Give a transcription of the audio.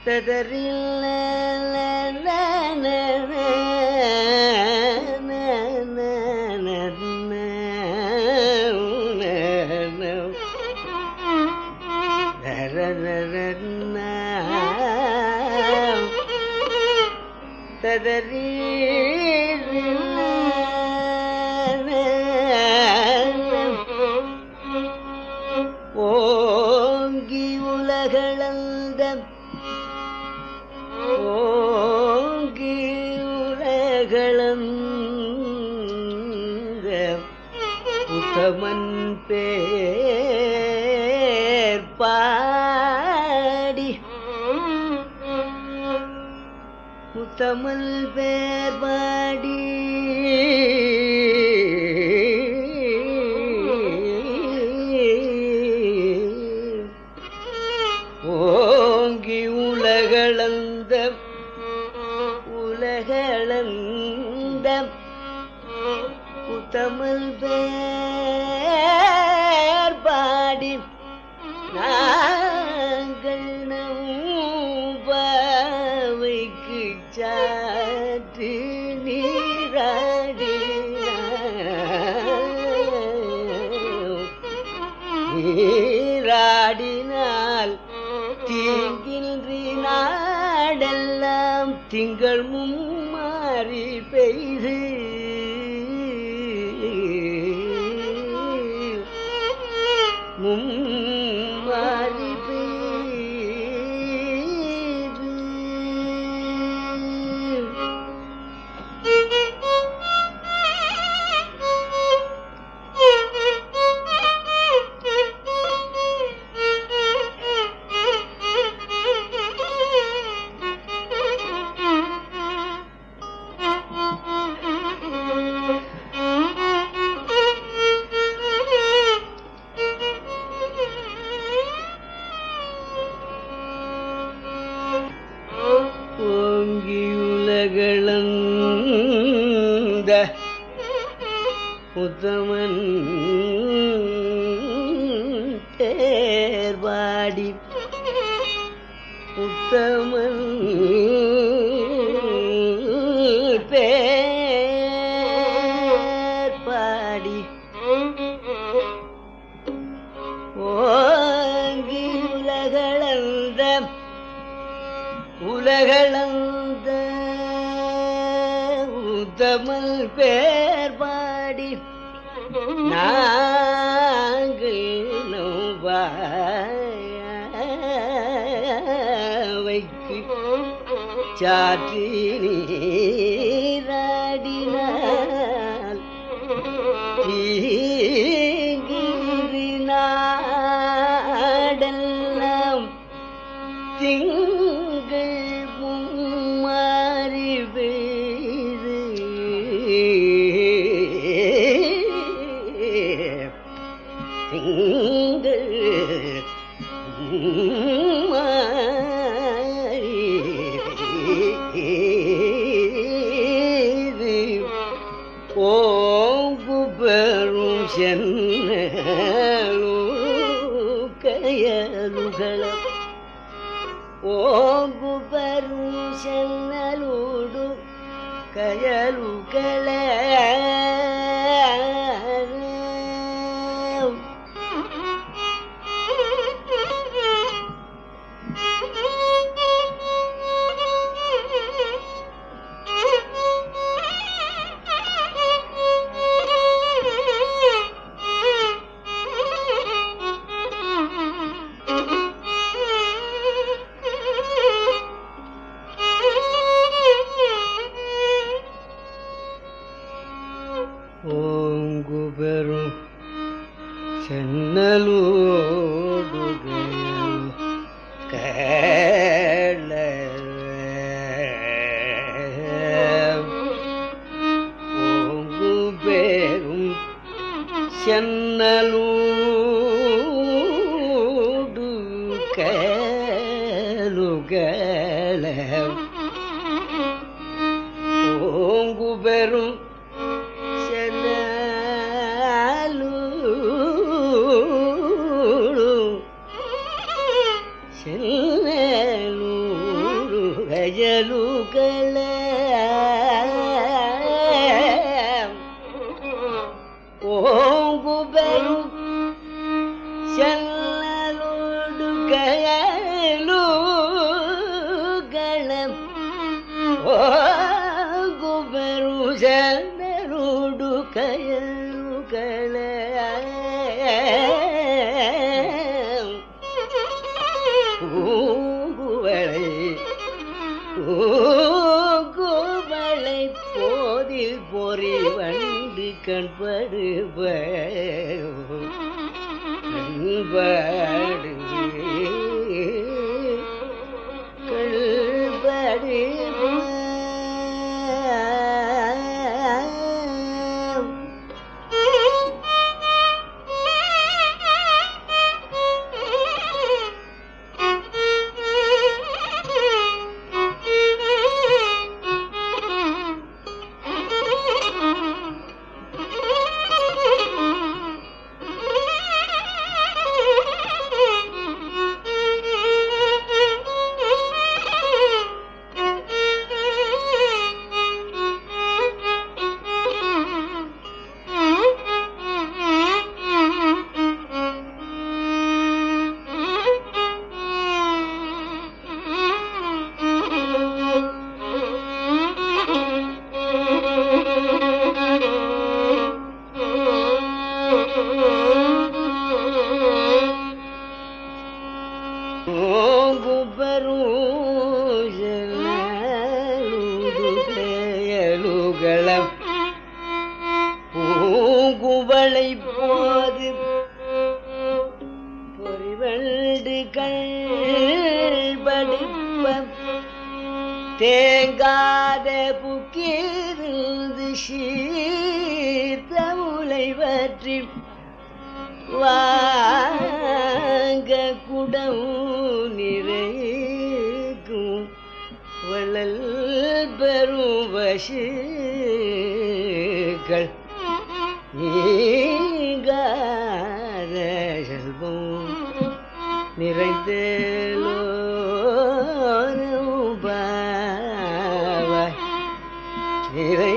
ததறில் ததறி ஓங்கி உலகளந்த ஓங்கி உலகளந்த உத்தமன் பேர் பாடி முத்தமல் பேர் பாடி ஓங்கி உலகளந்த உலகளந்த உத்தமல் பேர் பாடி நாங்கள் நம்பாவைக்கு சாற்று நீராடினால் தீங்கின்றி நாடெல்லாம் திங்கள் மும்மாறி பெய்து மும்மாறி பெய்து ஓங்கியுலகளந்த உத்தமன் தேர்வாடி உத்தமன் பேர் பாடி ஓங்கி உலகளந்த உலகளந்த உத்தமல் பேர் பாடி நாங்கள் வைக்கு சாற்றி நீராடினால் தீங்கின்றி நாடெல்லாம் திங்கள் மும்மாறி பெய்து திங்கள் மும்மாறி பெய்து ஓங்கு பெரும் சென்னலு கயலுகளம் ஓங்கு பெரும் சென்னலுடு கயலுகள ஓங்கு பெரும் சென்னலோடு கேள ஓங்கு பெரும் சென்னலூடு கேளுகல ஓங்கு பெரும் சென்னலூடு சென்னலூடு கயலுகள ஓங்கு பெரும் செல்லலோடு கயலுகளம் ஓங்கு பெரும் செல்லலோடு கயலுகளம் பூங்குவளை பூங்குவளை போதில் பொறி வண்டு கண்படுவ கண்படு கண்படுவ ஓங்கு பெருளுகளம் பூங்குவளை போது பொறிவண்டு கண்படிப்ப தேங்காத புக்கிருந்து சீர்த்த முலை பற்றி வாங்க குடம் நிறைக்கும் வள்ளல் பெரும் வசிகள் நீங்காத செல்வம் நிறைந்தேலோரும் பாவாய் நிறை